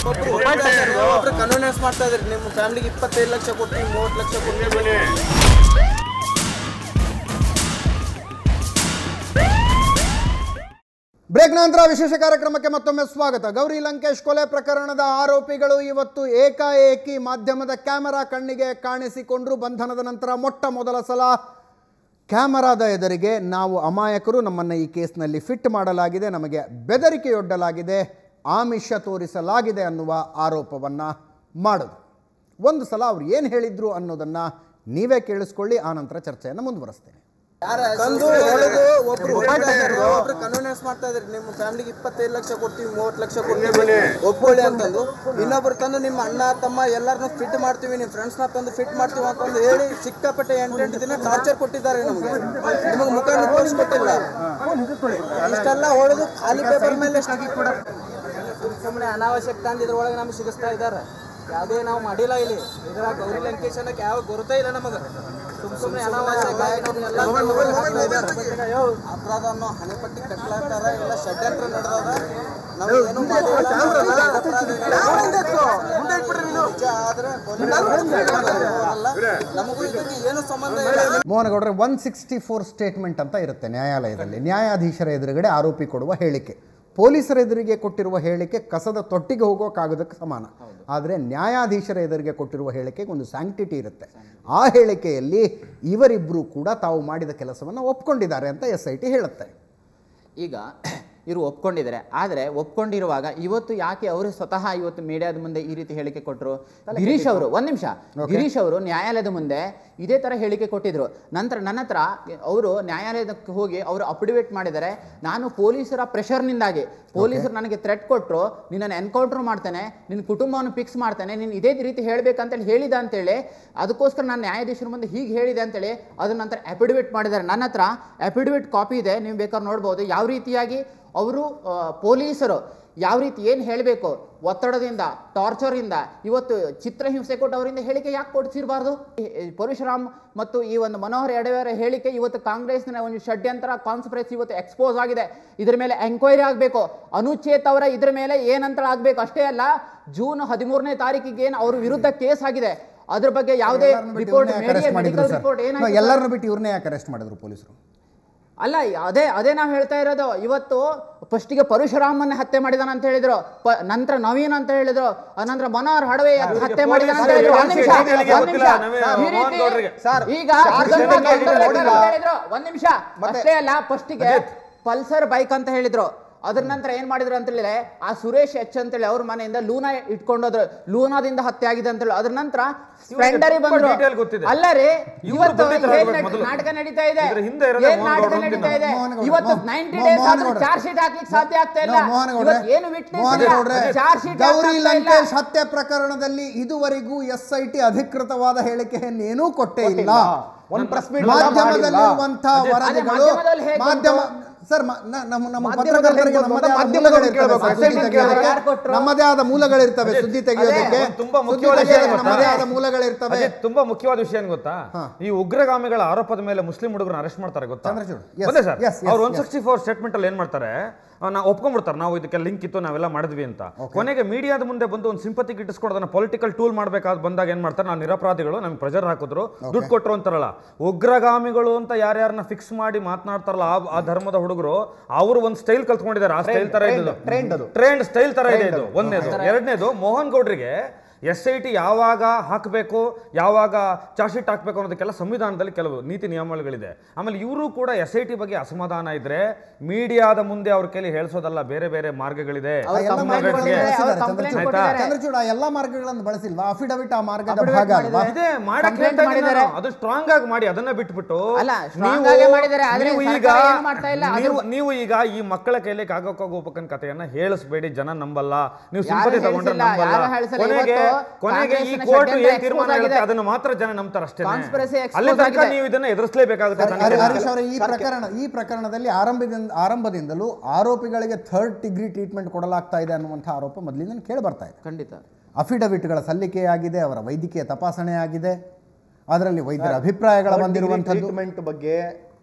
ಒಬ್ರು ಒಬ್ರು ಕನ್ವೀನಿಯನ್ಸ್ ಮಾಡ್ತಾ ಇದ್ರಿ ನಿಮ್ಮ ಫ್ಯಾಮಿಲಿಗೆ ಇಪ್ಪತ್ತೈದು ಲಕ್ಷ ಕೊಡ್ತೀವಿ ಮೂವತ್ತು ಲಕ್ಷ ಕೊಡ್ತೀವಿ ಬ್ರೇಕ್ ನಂತರ ವಿಶೇಷ ಕಾರ್ಯಕ್ರಮಕ್ಕೆ ಮತ್ತೊಮ್ಮೆ ಸ್ವಾಗತ ಗೌರಿ ಲಂಕೇಶ್ ಕೊಲೆ ಪ್ರಕರಣದ ಆರೋಪಿಗಳು ಇವತ್ತು ಏಕಾಏಕಿ ಮಾಧ್ಯಮದ ಕ್ಯಾಮೆರಾ ಕಣ್ಣಿಗೆ ಕಾಣಿಸಿಕೊಂಡ್ರು ಬಂಧನದ ನಂತರ ಮೊಟ್ಟ ಮೊದಲ ಸಲ ಕ್ಯಾಮರಾದ ಎದುರಿಗೆ ನಾವು ಅಮಾಯಕರು ನಮ್ಮನ್ನು ಈ ಕೇಸ್ನಲ್ಲಿ ಫಿಟ್ ಮಾಡಲಾಗಿದೆ ನಮಗೆ ಬೆದರಿಕೆಯೊಡ್ಡಲಾಗಿದೆ ಆಮಿಷ ತೋರಿಸಲಾಗಿದೆ ಅನ್ನುವ ಆರೋಪವನ್ನು ಮಾಡೋದು ಒಂದು ಸಲ ಅವ್ರು ಏನು ಹೇಳಿದ್ರು ಅನ್ನೋದನ್ನು ನೀವೇ ಕೇಳಿಸ್ಕೊಳ್ಳಿ ಆನಂತರ ಚರ್ಚೆಯನ್ನು ಮುಂದುವರಿಸ್ತೇನೆ ತಂದು ಹೊಡೆದು ಒಬ್ರು ಹೊಡಿತಾ ಇದ್ರು, ಒಬ್ರು ಕನ್ವೀನಿಯನ್ಸ್ ಮಾಡ್ತಾ ಇದ್ರಿ ನಿಮ್ಮ ಫ್ಯಾಮಿಲಿಗೆ ಇಪ್ಪತ್ತೈದು ಲಕ್ಷ ಕೊಡ್ತೀವಿ ಮೂವತ್ತು ಲಕ್ಷ ಕೊಡ್ತೀವಿ ಒಪ್ಕೊಳ್ಳಿ ಅಂತಂದು ಇನ್ನೊಬ್ರು ತಂದು ನಿಮ್ಮ ಅಣ್ಣ ತಮ್ಮ ಎಲ್ಲರನ್ನು ಫಿಟ್ ಮಾಡ್ತೀವಿ ನಿಮ್ಮ ಫ್ರೆಂಡ್ಸ್ನ ತಂದು ಫಿಟ್ ಮಾಡ್ತೀವಿ ಅಂತಂದು ಹೇಳಿ ಸಿಕ್ಕಾಪಟ್ಟೆ ಎಂಟೆಂಟು ದಿನ ಟಾರ್ಚರ್ ಕೊಟ್ಟಿದ್ದಾರೆ ನಮಗೆ ನಿಮಗೆ ಮುಖ ತೋರಿಸ್ಕೊಟ್ಟಿಲ್ಲ ಇಷ್ಟೆಲ್ಲ ಹೊಡೆದು ಖಾಲಿ ಪೇಪರ್ ಮೇಲೆ ಸುಮ್ಮನೆ ಅನಾವಶ್ಯಕ ತಂದು ಇದ್ರೊಳಗೆ ನಮ್ಗೆ ಸಿಗಿಸ್ತಾ ಇದ್ದಾರೆ ಯಾವುದೇ ನಾವು ಮಾಡಿಲ್ಲ ಇಲ್ಲಿ ಇದರ ಗೌರಿ ಲಂಕೇಶ್ ಅನ್ನಕ್ಕೆ ಯಾವ ಗುರುತೇ ಇಲ್ಲ ನಮಗೆ ಸುಮ್ ಸುಮ್ಮನೆ ಅನಾವಶ್ಯಕ ಅಪರಾಧ ಅನ್ನೋ ಹಣೆಪಟ್ಟಿ ಕಟ್ಲಾಗ್ತಾರ ಎಲ್ಲ ಷಡ್ಯಂತ್ರ ನಡೆದದ ನಾವು ಏನು ನಿಜ ಆದ್ರೆ ಅಲ್ಲ ನಮಗೂ ಇದಕ್ಕೆ ಏನು ಸಂಬಂಧ ಇಲ್ಲ ಮೋಹನಗೌಡ್ರೆ ಒನ್ ಸಿಕ್ಸ್ಟಿ ಫೋರ್ ಸ್ಟೇಟ್ಮೆಂಟ್ ಅಂತ ಇರುತ್ತೆ ನ್ಯಾಯಾಲಯದಲ್ಲಿ ನ್ಯಾಯಾಧೀಶರ ಎದುರುಗಡೆ ಆರೋಪಿ ಕೊಡುವ ಹೇಳಿಕೆ ಪೊಲೀಸರ ಎದುರಿಗೆ ಕೊಟ್ಟಿರುವ ಹೇಳಿಕೆ ಕಸದ ತೊಟ್ಟಿಗೆ ಹೋಗೋ ಕಾಗದಕ್ಕೆ ಸಮಾನ ಆದರೆ ನ್ಯಾಯಾಧೀಶರ ಎದುರಿಗೆ ಕೊಟ್ಟಿರುವ ಹೇಳಿಕೆಗೆ ಒಂದು ಸ್ಯಾಂಕ್ಟಿಟಿ ಇರುತ್ತೆ ಆ ಹೇಳಿಕೆಯಲ್ಲಿ ಇವರಿಬ್ಬರು ಕೂಡ ತಾವು ಮಾಡಿದ ಕೆಲಸವನ್ನು ಒಪ್ಕೊಂಡಿದ್ದಾರೆ ಅಂತ ಎಸ್ ಐ ಟಿ ಹೇಳುತ್ತೆ ಈಗ ಇವರು ಒಪ್ಕೊಂಡಿದ್ದಾರೆ ಆದರೆ ಒಪ್ಕೊಂಡಿರುವಾಗ ಇವತ್ತು ಯಾಕೆ ಅವರು ಸ್ವತಃ ಇವತ್ತು ಮೀಡಿಯಾದ ಮುಂದೆ ಈ ರೀತಿ ಹೇಳಿಕೆ ಕೊಟ್ಟರು ಗಿರೀಶ್ ಅವರು ಒಂದ್ ನಿಮಿಷ ಗಿರೀಶ್ ಅವರು ನ್ಯಾಯಾಲಯದ ಮುಂದೆ ಇದೇ ತರ ಹೇಳಿಕೆ ಕೊಟ್ಟಿದ್ರು ನಂತರ ನನ್ನ ಹತ್ರ ಅವರು ನ್ಯಾಯಾಲಯದಕ್ಕೆ ಹೋಗಿ ಅವರು ಅಫಿಡವಿಟ್ ಮಾಡಿದ್ದಾರೆ ನಾನು ಪೊಲೀಸರ ಪ್ರೆಷರ್ನಿಂದಾಗಿ ಪೊಲೀಸರು ನನಗೆ ಥ್ರೆಟ್ ಕೊಟ್ಟರು ನಿನ್ನನ್ನು ಎನ್ಕೌಂಟರ್ ಮಾಡ್ತೇನೆ ನಿನ್ನ ಕುಟುಂಬವನ್ನು ಫಿಕ್ಸ್ ಮಾಡ್ತೇನೆ ನೀನು ಇದೇ ರೀತಿ ಹೇಳಬೇಕಂತೇಳಿ ಹೇಳಿದ ಅಂತೇಳಿ ಅದಕ್ಕೋಸ್ಕರ ನಾನು ನ್ಯಾಯಾಧೀಶರ ಮುಂದೆ ಹೀಗೆ ಹೇಳಿದೆ ಅಂತೇಳಿ ಅದನ್ನ ನಂತರ ಅಫಿಡವಿಟ್ ಮಾಡಿದ್ದಾರೆ ನನ್ನ ಹತ್ರ ಅಫಿಡವಿಟ್ ಕಾಪಿ ಇದೆ ನೀವು ಬೇಕಾದ್ರೆ ನೋಡ್ಬೋದು ಯಾವ ರೀತಿಯಾಗಿ ಅವರು ಆ, ಪೊಲೀಸರು ಯಾವ ರೀತಿ ಏನು ಹೇಳಬೇಕು ಒತ್ತಡದಿಂದ ಟಾರ್ಚರಿಂದ ಇವತ್ತು ಚಿತ್ರಹಿಂಸೆ ಕೊಟ್ಟು ಅವರಿಂದ ಹೇಳಿಕೆ ಯಾಕೆ ಕೊಡಿಸಿರಬಾರ್ದು ಪರಶುರಾಮ್ ಮತ್ತು ಈ ಒಂದು ಮನೋಹರ್ ಎಡವೆಯವರ ಹೇಳಿಕೆ ಇವತ್ತು ಕಾಂಗ್ರೆಸ್ನ ಒಂದು ಷಡ್ಯಂತ್ರ ಕಾನ್ಸ್ಪರೆನ್ಸ್ ಇವತ್ತು ಎಕ್ಸ್ಪೋಸ್ ಆಗಿದೆ ಇದ್ರ ಮೇಲೆ ಎಂಕ್ವೈರಿ ಆಗಬೇಕು ಅನುಚೇತ್ ಅವರ ಇದ್ರ ಮೇಲೆ ಏನಂತ ಆಗಬೇಕು ಅಷ್ಟೇ ಅಲ್ಲ ಜೂನ್ ಹದಿಮೂರನೇ ತಾರೀಕಿಗೆ ಏನು ಅವ್ರ ವಿರುದ್ಧ ಕೇಸ್ ಆಗಿದೆ ಅದ್ರ ಬಗ್ಗೆ ಯಾವುದೇ ರಿಪೋರ್ಟ್ ಮೆಡಿಕಲ್ ರಿಪೋರ್ಟ್ ಏನಾಯ್ತು ಸರ್? ಎಲ್ಲರನ್ನು ಬಿಟ್ಟು ಇವ್ರನ್ನೇ ಯಾಕೆ ಅರೆಸ್ಟ್ ಮಾಡಿದ್ರು ಪೊಲೀಸರು ಅಲ್ಲ ಅದೇ ಅದೇ ನಾವು ಹೇಳ್ತಾ ಇರೋದು ಇವತ್ತು ಫಸ್ಟಿಗೆ ಪರಶುರಾಮನ್ನ ಹತ್ಯೆ ಮಾಡಿದಾನ ಅಂತ ಹೇಳಿದ್ರು ಪ- ನಂತರ ನವೀನ್ ಅಂತ ಹೇಳಿದ್ರು ಅನಂತರ ಮನೋಹರ್ ಹಡವೆ ಹತ್ಯೆ ಮಾಡಿದಾನ ಅಂತ ಹೇಳಿದ್ರು ಒಂದ್ ನಿಮಿಷ, ಒಂದ್ ನಿಮಿಷ. ಈ ರೀತಿ ಈಗ ಅದನ್ನ ಅಂತ ಹೇಳಿದ್ರು ಒಂದ್ ನಿಮಿಷ ಅಷ್ಟೇ ಅಲ್ಲ ಫಸ್ಟಿಗೆ ಪಲ್ಸರ್ ಬೈಕ್ ಅಂತ ಹೇಳಿದ್ರು ಅದ್ರ ನಂತರ ಏನ್ ಮಾಡಿದ್ರು ಅಂತ ಹೇಳಿದ್ರೆ ಆ ಸುರೇಶ್ ಎಚ್ ಅಂತೇಳಿ ಅವ್ರ ಮನೆಯಿಂದ ಲೂನಾ ಇಟ್ಕೊಂಡೋದ್ರು ಲೂನಾದಿಂದ ಹತ್ಯೆ ಆಗಿದೆ ಅಂತ ಹೇಳಿ ಅದ್ರ ನಂತರ ಸ್ಪ್ಲೆಂಡರ್ ತುಂಬಾ ಬಂದ್ರು detail ಗೊತ್ತಿದೆ. ಅಲ್ಲ ರೀ ಇವ್ರು ಇವತ್ತು ಬಂದಿದ್ರು ಏನ್ ಹೇಳ್ಬೇಕು ನಡ್- ಮೊದಲು. ನಾಟಕ ನಡೀತಾ ಇದೆ ಇದ್ರ ಹಿಂದೆ ಇರೋದೇ ಏನ್ ಮೋಹನ್ ನಾಟಕ ಗೌಡ್ರು ನಡೀತಾ ಇದೆ ಮೋಹನ್ ಗೌಡ್ರು, ಇವತ್ತು ಮೋಹನ್- ನೈಂಟಿ ಮೋಹನ್ ಡೇಸ್ ಆದ್ರೂ ಗೌಡ್ರು. ಚಾರ್ಜ್ ಶೀಟ್ ಹಾಕ್ಲಿಕ್ಕೆ ಸಾಧ್ಯ ಆಗ್ತಾ ಇಲ್ಲ ನೋ, ಮೋಹನ್ ಗೌಡ್ರೆ, ಇವತ್ತು ಏನು witness ಮೋಹನ್ ಇಲ್ಲ. ಗೌಡ್ರೆ, ಚಾರ್ಜ್ ಶೀಟ್ ಗೌರಿ ಹಾಕ್ತಾ ಇಲ್ಲ. ಲಂಕೇಶ್ ಹತ್ಯೆ ಪ್ರಕರಣದಲ್ಲಿ ಇದುವರೆಗೂ ಎಸ್ ಐ ಟಿ ಅಧಿಕೃತವಾದ ಹೇಳಿಕೆಯನ್ನು ಏನೂ ಕೊಟ್ಟೇ ಇಲ್ಲ ಒಂದು ಪ್ರೆಸ್ ಮೀಟ್ ಮಾಧ್ಯಮದಲ್ಲಿರುವಂತಹ ಅದೇ ವರದಿಗಳು ಮಾಧ್ಯಮದಲ್ಲಿ ಹೇಗೆ ಮಾಧ್ಯಮ ಬಂತು? ಸರ್ ಮ- ನ- ನಮ್ಮ ನಮ್ಮ ಮಾಧ್ಯಮದಲ್ಲಿ ಪತ್ರಕರ್ತರಿಗೆ ಹೇಗೆ ನಮ್ಮದೇ ಆದ ಬಂತು? ಮೂಲಗಳಿರ್ತವೆ ಮಾಧ್ಯಮದಲ್ಲಿ ಸರ್, ಸುದ್ದಿ ಕೇಳ್ಬೇಕು. ತೆಗೆಯೋದಕ್ಕೆ. ಯಾರು ಕೊಟ್ರು? ನಮ್ಮದೇ ಆದ ಮೂಲಗಳಿರ್ತವೆ ಸುದ್ದಿ ತೆಗೆಯೋದಕ್ಕೆ ಒಂದು ತುಂಬಾ ಸುದ್ದಿ ಮುಖ್ಯವಾದ ವಿಷಯ ತೆಗೆಯೋದಕ್ಕೆ ಗೊತ್ತಾ? ನಮ್ಮದೇ ಆದ ಮೂಲಗಳಿರ್ತವೆ ಅಜಿತ್, ತುಂಬಾ ಮುಖ್ಯವಾದ ವಿಷಯ ಏನ್ ಗೊತ್ತಾ ಈ ಉಗ್ರಗಾಮಿಗಳ ಆರೋಪದ ಮೇಲೆ ಮುಸ್ಲಿಂ ಹುಡುಗರನ್ನ ಅರೆಸ್ಟ್ ಮಾಡ್ತಾರೆ ಗೊತ್ತಾ ಚಂದ್ರಚೂಡ್, yes, ಬಂದೆ ಸರ್ yes, yes, ಅವ್ರು one yes. Sixty four statement ಅಲ್ಲಿ ಏನ್ ಮಾಡ್ತಾರೆ ನಾವು ಒಪ್ಕೊಂಡ್ಬಿಡ್ತಾರೆ ನಾವು ಇದಕ್ಕೆ ಲಿಂಕ್ ಇತ್ತು ನಾವೆಲ್ಲ ಮಾಡಿದ್ವಿ ಅಂತ ಕೊನೆಗೆ ಮೀಡಿಯಾದ ಮುಂದೆ ಬಂದು ಒಂದು ಸಿಂಪತಿ ಗಿಟ್ಟಿಸ್ಕೊಡೋದನ್ನ ಪೊಲಿಟಿಕಲ್ ಟೂಲ್ ಮಾಡ್ಬೇಕಾದ್ ಬಂದಾಗ ಏನ್ ಮಾಡ್ತಾರೆ ನಾವು ನಿರಪರಾಧಿಗಳು ನಮ್ಗೆ ಪ್ರೆಷರ್ ಹಾಕಿದ್ರು ದುಡ್ಡು ಕೊಟ್ಟರು ಅಂತಾರಲ್ಲ ಉಗ್ರಗಾಮಿಗಳು ಅಂತ ಯಾರ್ಯಾರನ್ನ ಫಿಕ್ಸ್ ಮಾಡಿ ಮಾತನಾಡ್ತಾರಲ್ಲ ಆ- ಆ ಧರ್ಮದ ಹುಡುಗರು ಅವರು ಒಂದು ಸ್ಟೈಲ್ ಕಲ್ತ್ಕೊಂಡಿದ್ದಾರೆ ಆ ಸ್ಟೈಲ್ ತರ ಇದ್ದು trend ಅದು. ಟ್ರೆಂಡ್ ಸ್ಟೈಲ್ ತರ ಇದೆ ಇದು ಒಂದನೇದು ಎರಡನೇದು ಮೋಹನ್ ಗೌಡ್ರಿಗೆ ಎಸ್ ಐ ಟಿ ಯಾವಾಗ ಹಾಕಬೇಕು ಯಾವಾಗ ಚಾರ್ಜ್ ಶೀಟ್ ಹಾಕಬೇಕು ಅನ್ನೋದಕ್ಕೆಲ್ಲ ಸಂವಿಧಾನದಲ್ಲಿ ಕೆಲವು ನೀತಿ ನಿಯಮಗಳಿದೆ ಆಮೇಲೆ ಇವರು ಕೂಡ ಎಸ್ ಐ ಟಿ ಬಗ್ಗೆ ಅಸಮಾಧಾನ ಇದ್ರೆ ಮೀಡಿಯಾದ ಮುಂದೆ ಅವ್ರ ಕೈಲಿ ಹೇಳ್ಸೋದಲ್ಲ ಬೇರೆ ಬೇರೆ ಮಾರ್ಗಗಳಿದೆ ಅವ್ರು ಎಲ್ಲ complaint ಮಾರ್ಗಗಳನ್ನು ಕೊಟ್ಟಿದ್ದಾರೆ, ಬಳಸಿದ್ದಾರೆ, ಅವ್ರು complaint ಚಂದ್ರಚೂಡ್. ಕೊಟ್ಟಿದ್ದಾರೆ. ಚಂದ್ರಚೂಡ್ ಆ ಎಲ್ಲ ಮಾರ್ಗಗಳನ್ನು ಬಳಸಿಲ್ವಾ ಅಫಿಡವಿಟ್ ಆ ಮಾರ್ಗದ Affidavit ಭಾಗ ಅಲ್ವಾ ಮಾಡಿದ್ದಾರೆ. ಇದೆ ಮಾಡಕ್ಕೆ Complaint ಹೇಳ್ತಾ ಇದ್ದೀನಿ ಮಾಡಿದ್ದಾರೆ. ನಾನು. ಅದು ಸ್ಟ್ರಾಂಗ್ ಆಗಿ ಮಾಡಿ ಅದನ್ನ ಬಿಟ್ಬಿಟ್ಟು ಅಲ್ಲ, strong ನೀವು- ಆಗೇ ಮಾಡಿದ್ದಾರೆ, ಆದ್ರೆ ನೀವು ಈಗ ಸರ್ಕಾರ ಏನು ಮಾಡ್ತಾ ಇಲ್ಲ, ಅದು- ನೀವು ನೀವು ಈಗ ಈ ಮಕ್ಕಳ ಕೈಲಿ ಕಾಗೋಕ್ಕಾಗೋ ಉಪಕನ್ ಕಥೆಯನ್ನ ಹೇಳಿಸ್ಬೇಡಿ ಜನ ನಂಬಲ್ಲ ನೀವು ಯಾರು ಸಿಂಪತಿ ತಗೊಂಡ್ರೆ ಹೇಳ್ಸಿಲ್ಲ, ನಂಬಲ್ಲ ಯಾರು ಹೇಳ್ಸಿಲ್ಲ. ಕೊನೆಗೆ ಇವತ್ತು ಕೊನೆಗೆ ಈ ಕಾಂಗ್ರೆಸ್ಸಿನ ಕೋರ್ಟ್ ಷಡ್ಯಂತ್ರ ಏನ್ ತೀರ್ಮಾನ expose ಆಗುತ್ತೆ ಆಗಿದೆ. ಅದನ್ನ ಮಾತ್ರ ಜನ ನಂಬ್ತಾರೆ ಅಷ್ಟೇ Conspiracy expose ಅಲ್ಲಿ ತನಕ ಆಗಿದೆ. ನೀವು ಇದನ್ನ ಎದುರಿಸಲೇಬೇಕಾಗುತ್ತೆ ಹರಿ- ಹರಿ- ಹರೀಶ್ ಅವರೇ ಈ ಪ್ರಕರಣ ಈ ಪ್ರಕರಣದಲ್ಲಿ ಆರಂಭದಿಂದ ಆರಂಭದಿಂದಲೂ ಆರೋಪಿಗಳಿಗೆ ಥರ್ಡ್ ಡಿಗ್ರಿ ಟ್ರೀಟ್ಮೆಂಟ್ ಕೊಡಲಾಗ್ತಾ ಇದೆ ಅನ್ನುವಂಥ ಆರೋಪ ಮೊದಲಿಂದ ಕೇಳಿ ಬರ್ತಾ ಇದೆ ಖಂಡಿತ ಅಫಿಡವಿಟ್ಗಳ ಸಲ್ಲಿಕೆಯಾಗಿದೆ ಅವರ ವೈದ್ಯಕೀಯ ತಪಾಸಣೆ ಆಗಿದೆ ಅದರಲ್ಲಿ ವೈದ್ಯರ ಅಭಿಪ್ರಾಯಗಳ ಬಂದಿರುವಂಥದ್ದು ಟ್ರೀಟ್ಮೆಂಟ್ ಬಗ್ಗೆ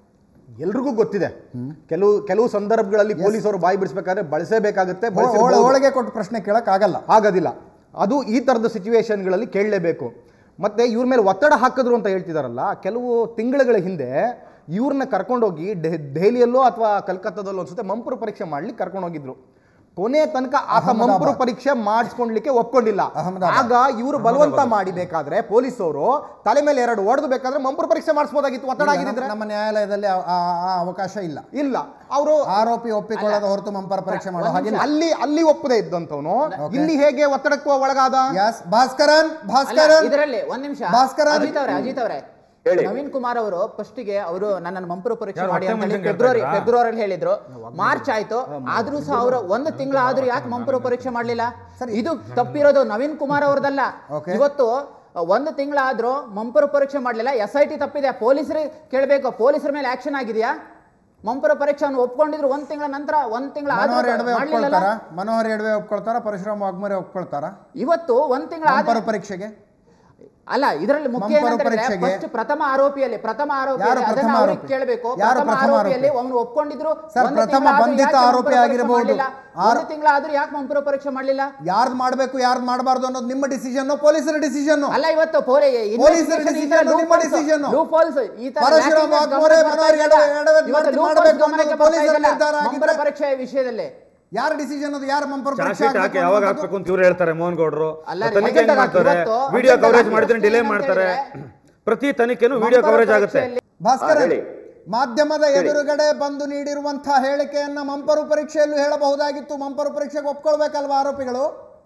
ಎಲ್ರಿಗೂ ಗೊತ್ತಿದೆ ಕೆಲವು ಕೆಲವು ಸಂದರ್ಭಗಳಲ್ಲಿ ಪೊಲೀಸರು ಬಾಯಿ ಬಿಡಿಸ್ಬೇಕಾದ್ರೆ ಬಳಸಬೇಕಾಗುತ್ತೆ ಒಳ- ಬಳಸಿರ್ಬೋದು. ಒಳಗೆ ಕೊಟ್ಟು ಪ್ರಶ್ನೆ ಕೇಳಕ್ ಆಗಲ್ಲ ಆಗೋದಿಲ್ಲ ಅದು ಈ ಥರದ ಸಿಚುವೇಶನ್ಗಳಲ್ಲಿ ಕೇಳಲೇಬೇಕು ಮತ್ತೆ ಇವ್ರ ಮೇಲೆ ಒತ್ತಡ ಹಾಕಿದ್ರು ಅಂತ ಹೇಳ್ತಿದಾರಲ್ಲ ಕೆಲವು ತಿಂಗಳುಗಳ ಹಿಂದೆ ಇವ್ರನ್ನ ಕರ್ಕೊಂಡೋಗಿ ಡೆ- ದೆಹಲಿಯಲ್ಲೋ ಅಥವಾ ಕಲ್ಕತ್ತಾದಲ್ಲೋ ಅನ್ಸುತ್ತೆ ಮಂಪರು ಪರೀಕ್ಷೆ ಮಾಡ್ಲಿಕ್ಕೆ ಕರ್ಕೊಂಡೋಗಿದ್ರು ಕೊನೆ ತನಕ ಆತ ಮಂಪರು ಪರೀಕ್ಷೆ ಮಾಡಿಸ್ಕೊಂಡ್ಲಿಕ್ಕೆ ಒಪ್ಕೊಂಡಿಲ್ಲ ಅಹಮದಾಬಾದ್. ಆಗ ಇವರು ಬಲವಂತ ಮಾಡಿಬೇಕಾದ್ರೆ ಪೊಲೀಸವರು ತಲೆ ಮೇಲೆ ಎರಡು ಹೊಡೆದು ಬೇಕಾದ್ರೆ ಮಂಪರು ಪರೀಕ್ಷೆ ಮಾಡಿಸ್ಬೋದಾಗಿತ್ತು ಒತ್ತಡ ಆಗಿದ್ರೆ ನಮ್ಮ ನ್ಯಾಯಾಲಯದಲ್ಲಿ ಆ- ಆ- ಆ ಅವಕಾಶ ಇಲ್ಲ ಇಲ್ಲ ಅವರು ಆರೋಪಿ ಒಪ್ಪಿಕೊಳ್ಳದ ಹೊರತು ಮಂಪರ ಪರೀಕ್ಷೆ ಮಾಡೋ ಹಾಗಿಲ್ಲ ಅಲ್ಲಿ ಅಲ್ಲಿ ಒಪ್ಪದೆ ಇದ್ದಂತವನು ಇಲ್ಲಿ ಹೇಗೆ ಒತ್ತಡಕ್ಕೂ ಒಳಗಾದ ಯಸ್ ಭಾಸ್ಕರನ್ ಅಲ್ಲ, ಭಾಸ್ಕರನ್ ಇದರಲ್ಲಿ ಒಂದ್ ನಿಮಿಷ ಭಾಸ್ಕರ ಅಜಿತ್ ಅವರೇ ಅಜಿತ್ ಅವರೇ ನವೀನ್ ಕುಮಾರ್ ಅವರು ಫಸ್ಟ್ ಗೆ ಅವರು ನನ್ನನ್ನು ಮಂಪರು ಪರೀಕ್ಷೆ ಯಾರು ಮಾಡಿ ಹೊಟ್ಟೆ ಅಂತ ಹೇಳಿ ಮುಂಚೆಗೆ ಫೆಬ್ರವರಿ ಹೇಳ್ತಾ ಇದ್ರಾ? ಫೆಬ್ರವರಿ ಹೇಳಿದ್ರು ಮಾರ್ಚ್ ಆಯ್ತು ಆದ್ರೂ ಸಹ ಅವರು ಒಂದು ತಿಂಗಳ ಆದ್ರೂ ಯಾಕೆ ಮಂಪರು ಪರೀಕ್ಷೆ ಮಾಡ್ಲಿಲ್ಲ ಇದು ತಪ್ಪಿರೋದು ನವೀನ್ ಕುಮಾರ್ ಅವ್ರದಲ್ಲ Okay. ಇವತ್ತು ಒಂದು ತಿಂಗಳಾದ್ರೂ ಮಂಪರು ಪರೀಕ್ಷೆ ಮಾಡ್ಲಿಲ್ಲ ಎಸ್ ಐ ಟಿ ತಪ್ಪಿದೆ ಪೊಲೀಸರಿಗೆ ಕೇಳಬೇಕು ಪೊಲೀಸರ ಮೇಲೆ ಆಕ್ಷನ್ ಆಗಿದೆಯಾ ಮಂಪರು ಪರೀಕ್ಷೆಯನ್ನು ಒಪ್ಕೊಂಡಿದ್ರು ಒಂದ್ ತಿಂಗಳ ನಂತರ ಒಂದ್ ತಿಂಗಳ ಮನೋಹರ್ ಎಡವೆ ಮಾಡ್ಲಿಲ್ಲ ಒಪ್ಕೊಳ್ತಾರ ಮನೋಹರ್ ಎಡವೆ ಒಪ್ಕೊಳ್ತಾರ ಪರಶುರಾಮ್ ವಾಗ್ಮರೆ ಒಪ್ಕೊಳ್ತಾರ ಇವತ್ತು ಒಂದ್ ತಿಂಗಳ ಮಂಪರ ಪರೀಕ್ಷೆಗೆ ಅಲ್ಲ ಇದರಲ್ಲಿ ಮುಖ್ಯ ಮಂಪರು ಏನಂತಂದ್ರೆ ಪರೀಕ್ಷೆಗೆ- ಫಸ್ಟ್ ಪ್ರಥಮ ಆರೋಪಿಯಲ್ಲಿ ಪ್ರಥಮ ಯಾರು ಆರೋಪಿಯಲ್ಲಿ ಪ್ರಥಮ ಅದನ್ನ ಅವ್ರಿಗೆ ಆರೋಪಿ? ಕೇಳಬೇಕು ಯಾರು ಪ್ರಥಮ ಪ್ರಥಮ ಆರೋಪಿಯಲ್ಲಿ ಆರೋಪಿ? ಅವನು ಒಪ್ಕೊಂಡಿದ್ರು ಸರ್, ಒಂದು ಪ್ರಥಮ ತಿಂಗಳಾದ್ರೂ ಬಂಧಿತ ಯಾಕೆ ಮಂಪರು ಆರೋಪಿ ಪರೀಕ್ಷೆ ಆಗಿರಬಹುದು. ಮಾಡ್ಲಿಲ್ಲ? ಆರ್- ಒಂದು ತಿಂಗಳಾದ್ರೂ ಯಾಕೆ ಮಂಪರು ಪರೀಕ್ಷೆ ಮಾಡಲಿಲ್ಲ ಯಾರ್ದು ಮಾಡಬೇಕು ಯಾರ್ದು ಮಾಡಬಾರ್ದು ಅನ್ನೋದು ನಿಮ್ಮ ಡಿಸಿಷನ್ ಪೊಲೀಸರ ಡಿಸಿಷನ್ ಅಲ್ಲ ಇವತ್ತು ಪೋಲೆ ಪೊಲೀಸರ decision, ನಿಮ್ಮ decision. ಈ ತರ ಪರಶುರಾಮ್ lacking ವಾಗ್ಮೋರೆ, ಗಮನಕ್ಕೆ ಬರ್ತಾ ಮನೋಹರ್ ಇದೆಯಲ್ಲ. ಎಡವೆ- ಎಡವೆ ಇವತ್ತು ಮಾಡ್ಬೇಕು loopholes ಅನ್ನೋದು ಗಮನಕ್ಕೆ ಪೊಲೀಸರ ಬರ್ತಾ ಇದೆಯಲ್ಲ. ನಿರ್ಧಾರ ಆಗಿದ್ರೆ- ಮಂಪರ ಪರೀಕ್ಷೆಯ ವಿಷಯದಲ್ಲಿ ಯಾರ ಡಿಸಿಷನ್ ಅದು ಯಾರ ಮಂಪರ ಚಾರ್ಜ್ ಪರೀಕ್ಷೆ ಶೀಟ್ ಹಾಕಿ ಆಗ್ಬೇಕು ಯಾವಾಗ ಅನ್ನೋದು? ಹಾಕ್ಬೇಕು ಅಂತ ಇವ್ರು ಹೇಳ್ತಾರೆ ಮೋಹನ್ ಗೌಡ್ರು ಅಲ್ಲ, ತನಿಖೆ ಹೆಂಗ್ ಇವತ್ತು ಮಾಡ್ತಾರೆ ವಿಡಿಯೋ ಇವತ್ತು ಕವರೇಜ್ ಇವತ್ತು ಮಾಡಿದ್ರೆ ಡಿಲೇ ಏನು ಮಾಡ್ತಾರೆ ಅಂತ ಪ್ರತಿ ತನಿಖೆನೂ ವಿಡಿಯೋ ಮಂಪರ ಕವರೇಜ್ ಆಗುತ್ತೆ ಪರೀಕ್ಷೆಯಲ್ಲಿ ಭಾಸ್ಕರ ಹಾ, ಹೇಳಿ. ಮಾಧ್ಯಮದ ಎದುರುಗಡೆ ಬಂದು ನೀಡಿರುವಂತಹ ಹೇಳಿಕೆಯನ್ನ ಮಂಪರು ಪರೀಕ್ಷೆಯಲ್ಲೂ ಹೇಳಬಹುದಾಗಿತ್ತು ಮಂಪರು ಪರೀಕ್ಷೆಗೆ ಒಪ್ಕೊಳ್ಬೇಕಲ್ವಾ ಆರೋಪಿಗಳು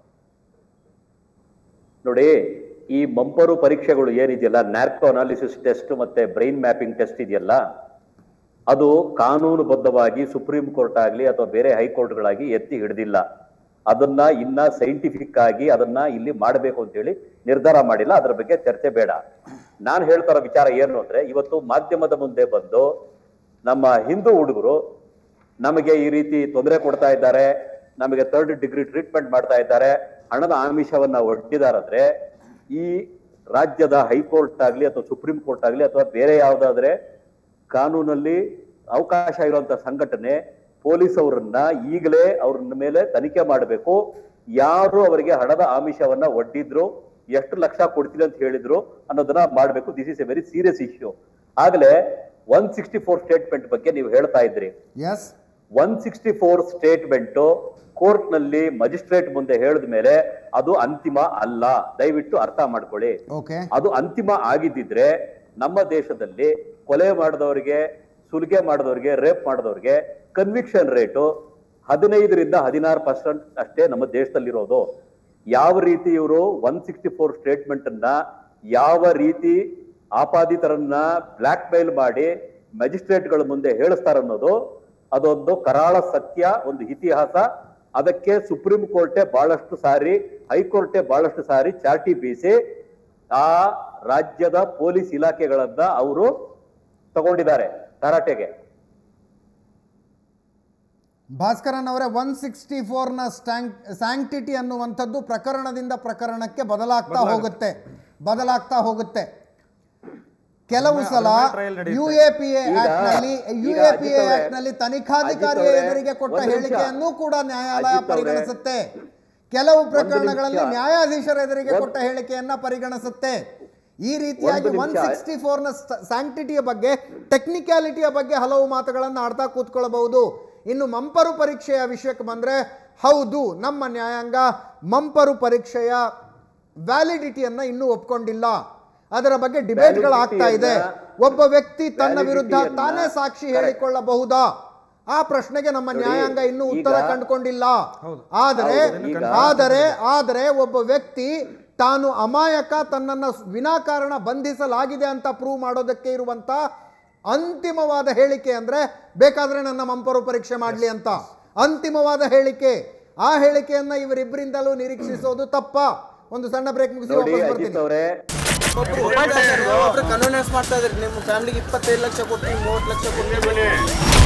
ನೋಡಿ ಈ ಮಂಪರು ಪರೀಕ್ಷೆಗಳು ಏನಿದೆಯಲ್ಲ ನ್ಯಾರ್ಕೋ ಅನಾಲಿಸಿಸ್ ಟೆಸ್ಟ್ ಮತ್ತೆ ಬ್ರೈನ್ ಮ್ಯಾಪಿಂಗ್ ಟೆಸ್ಟ್ ಇದೆಯಲ್ಲ ಅದು ಕಾನೂನುಬದ್ಧವಾಗಿ ಸುಪ್ರೀಂ ಕೋರ್ಟ್ ಆಗಲಿ ಅಥವಾ ಬೇರೆ ಹೈಕೋರ್ಟ್ಗಳಾಗಿ ಎತ್ತಿ ಹಿಡಿದಿಲ್ಲ ಅದನ್ನ ಇನ್ನ ಸೈಂಟಿಫಿಕ್ ಆಗಿ ಅದನ್ನ ಇಲ್ಲಿ ಮಾಡಬೇಕು ಅಂತ ಹೇಳಿ ನಿರ್ಧಾರ ಮಾಡಿಲ್ಲ ಅದ್ರ ಬಗ್ಗೆ ಚರ್ಚೆ ಬೇಡ ನಾನು ಹೇಳ್ತಾರೋ ವಿಚಾರ ಏನು ಅಂದ್ರೆ ಇವತ್ತು ಮಾಧ್ಯಮದ ಮುಂದೆ ಬಂದು ನಮ್ಮ ಹಿಂದೂ ಹುಡುಗರು ನಮಗೆ ಈ ರೀತಿ ತೊಂದರೆ ಕೊಡ್ತಾ ಇದ್ದಾರೆ ನಮಗೆ ಥರ್ಡ್ ಡಿಗ್ರಿ ಟ್ರೀಟ್ಮೆಂಟ್ ಮಾಡ್ತಾ ಇದ್ದಾರೆ ಹಣದ ಆಮಿಷವನ್ನ ಒಡ್ಡಿದಾರಂದ್ರೆ ಈ ರಾಜ್ಯದ ಹೈಕೋರ್ಟ್ ಆಗ್ಲಿ ಅಥವಾ ಸುಪ್ರೀಂ ಕೋರ್ಟ್ ಆಗ್ಲಿ ಅಥವಾ ಬೇರೆ ಯಾವ್ದಾದ್ರೆ ಕಾನೂನಲ್ಲಿ ಅವಕಾಶ ಇರುವಂತ ಸಂಘಟನೆ ಪೊಲೀಸ್ ಅವರನ್ನ ಈಗಲೇ ಅವ್ರ ಮೇಲೆ ತನಿಖೆ ಮಾಡಬೇಕು ಯಾರು ಅವರಿಗೆ ಹಣದ ಆಮಿಷವನ್ನ ಒಡ್ಡಿದ್ರು ಎಷ್ಟು ಲಕ್ಷ ಕೊಡ್ತೀನಿ ಅಂತ ಹೇಳಿದ್ರು ಅನ್ನೋದನ್ನ ಮಾಡಬೇಕು this is a very serious issue ಆಗ್ಲೇ ಒನ್ ಸಿಕ್ಸ್ಟಿ ಫೋರ್ ಸ್ಟೇಟ್ಮೆಂಟ್ ಬಗ್ಗೆ ನೀವು ಹೇಳ್ತಾ ಇದ್ರಿ yes one sixty four statement court ನಲ್ಲಿ ಮಜಿಸ್ಟ್ರೇಟ್ ಮುಂದೆ ಹೇಳಿದ ಮೇಲೆ ಅದು ಅಂತಿಮ ಅಲ್ಲ ದಯವಿಟ್ಟು ಅರ್ಥ ಮಾಡ್ಕೊಳ್ಳಿ ಓಕೆ ಅದು ಅಂತಿಮ ಆಗಿದ್ದಿದ್ರೆ ನಮ್ಮ ದೇಶದಲ್ಲಿ ಕೊಲೆ ಮಾಡಿದವರಿಗೆ ಸುಲಿಗೆ ಮಾಡಿದವರಿಗೆ ರೇಪ್ ಮಾಡಿದವರಿಗೆ ಕನ್ವಿಕ್ಷನ್ ರೇಟು ಹದಿನೈದರಿಂದ ಹದಿನಾರು ಪರ್ಸೆಂಟ್ ಅಷ್ಟೇ ನಮ್ಮ ದೇಶದಲ್ಲಿರೋದು ಯಾವ ರೀತಿ ಇವರು ಒನ್ ಸಿಕ್ಸ್ಟಿ ಫೋರ್ ಸ್ಟೇಟ್ಮೆಂಟ್ ಅನ್ನ ಯಾವ ರೀತಿ ಆಪಾದಿತರನ್ನ ಬ್ಲಾಕ್ ಮೇಲ್ ಮಾಡಿ ಮ್ಯಾಜಿಸ್ಟ್ರೇಟ್ಗಳ ಮುಂದೆ ಹೇಳಿಸ್ತಾರ ಅನ್ನೋದು ಅದೊಂದು ಕರಾಳ ಸತ್ಯ ಒಂದು ಇತಿಹಾಸ ಅದಕ್ಕೆ ಸುಪ್ರೀಂ ಕೋರ್ಟೇ ಬಹಳಷ್ಟು ಸಾರಿ ಹೈಕೋರ್ಟೇ ಬಹಳಷ್ಟು ಸಾರಿ ಚಾರ್ಟಿ ಬೀಸಿ ಆ ರಾಜ್ಯದ ಪೊಲೀಸ್ ಇಲಾಖೆಗಳನ್ನ ಅವರು ತಗೊಂಡಿದ್ದಾರೆ ತರಾಟೆಗೆ ಭಾಸ್ಕರನ್ ಅವರೇ ಒನ್ ಸಿಕ್ಸ್ಟಿ ಫೋರ್ನ ಸ್ಯಾಂಕ್ಟಿಟಿ ಅನ್ನುವಂಥದ್ದು ಪ್ರಕರಣದಿಂದ ಪ್ರಕರಣಕ್ಕೆ ಬದಲಾಗ್ತಾ ಹೋಗುತ್ತೆ ಬದಲಾಗ್ತಾ ಹೋಗುತ್ತೆ ಕೆಲವು ಸಲ trial ನಡೆಯುತ್ತೆ. ಯು ಎ ಪಿ ಎ ಈಗ- ಆಕ್ಟ್ ನಲ್ಲಿ ಯು ಈಗ ಎ ಅಜಿತ್ ಪಿ ಎ ಅವರೇ, ಆಕ್ಟ್ ನಲ್ಲಿ ತನಿಖಾಧಿಕಾರಿಯ ಅಜಿತ್ ಅವರೇ, ಎದುರಿಗೆ ಕೊಟ್ಟ ಒಂದು ನಿಮಿಷ. ಹೇಳಿಕೆಯನ್ನು ಕೂಡ ನ್ಯಾಯಾಲಯ ಅಜಿತ್ ಅವರೇ, ಪರಿಗಣಿಸುತ್ತೆ ಕೆಲವು ಪ್ರಕರಣಗಳಲ್ಲಿ ನಿಮಿಷ. ನ್ಯಾಯಾಧೀಶರ ಎದುರಿಗೆ ಒಂದು- ಕೊಟ್ಟ ಹೇಳಿಕೆಯನ್ನ ಪರಿಗಣಿಸುತ್ತೆ ಈ ರೀತಿಯಾಗಿ ಒಂದು ಒನ್ ನಿಮಿಷ. ಸಿಕ್ಸ್ಟಿ ಫೋರ್ನ ಸ್ಯಾಂಕ್ಟಿಟಿಯ ಬಗ್ಗೆ ಟೆಕ್ನಿಕ್ಯಾಲಿಟಿಯ ಬಗ್ಗೆ ಹಲವು ಮಾತುಗಳನ್ನು ಆಡ್ತಾ ಕೂತ್ಕೊಳ್ಳಬಹುದು ಇನ್ನು ಮಂಪರು ಪರೀಕ್ಷೆಯ ವಿಷಯಕ್ಕೆ ಬಂದ್ರೆ ಹೌದು ನಮ್ಮ ನ್ಯಾಯಾಂಗ ಮಂಪರು ಪರೀಕ್ಷೆಯ ವ್ಯಾಲಿಡಿಟಿಯನ್ನ ಇನ್ನೂ ಒಪ್ಕೊಂಡಿಲ್ಲ ಅದರ ಬಗ್ಗೆ ಡಿಬೇಟ್ಗಳು ಆಗ್ತಾ ಇದೆ ಒಬ್ಬ ವ್ಯಕ್ತಿ ತನ್ನ ವಿರುದ್ಧ validity-ಯನ್ನ- ತಾನೇ ಸಾಕ್ಷಿ correct. ಹೇಳಿಕೊಳ್ಳಬಹುದಾ ಆ ಪ್ರಶ್ನೆಗೆ ನಮ್ಮ ನೋಡಿ, ನ್ಯಾಯಾಂಗ ಇನ್ನೂ ಉತ್ತರ ಈಗ- ಕಂಡುಕೊಂಡಿಲ್ಲ ಆದರೆ ಹೌದು, ಈಗ- ಆದರೆ ಆದರೆ ಒಬ್ಬ ವ್ಯಕ್ತಿ ತಾನು ಅಮಾಯಕ ತನ್ನನ್ನು ವಿನಾಕಾರಣ ಬಂಧಿಸಲಾಗಿದೆ ಅಂತ ಪ್ರೂವ್ ಮಾಡೋದಕ್ಕೆ ಇರುವಂತ ಅಂತಿಮವಾದ ಹೇಳಿಕೆ ಅಂದ್ರೆ ಬೇಕಾದ್ರೆ ನನ್ನ ಮಂಪರು ಪರೀಕ್ಷೆ ಮಾಡಲಿ ಅಂತ ಅಂತಿಮವಾದ ಹೇಳಿಕೆ ಆ ಹೇಳಿಕೆಯನ್ನ ಇವರಿಬ್ಬರಿಂದಲೂ ನಿರೀಕ್ಷಿಸೋದು ತಪ್ಪ ಒಂದು ಸಣ್ಣ ಬ್ರೇಕ್ ಮುಗಿಸಿ ನೋಡಿ ವಾಪಸ್ ಅಜಿತ್ ಬರ್ತೀನಿ ಅವರೇ ಒಬ್ರು ಒಬ್ಬರು ಕನ್ವೀನಿಯನ್ಸ್ ಮಾಡ್ತಾ ಇದ್ರಿ ನಿಮ್ಮ ಫ್ಯಾಮಿಲಿಗೆ ಇಪ್ಪತ್ತೈದು ಲಕ್ಷ ಕೊಡ್ತೀವಿ ಮೂವತ್ತು ಲಕ್ಷ ಕೊಡ್ತೀವಿ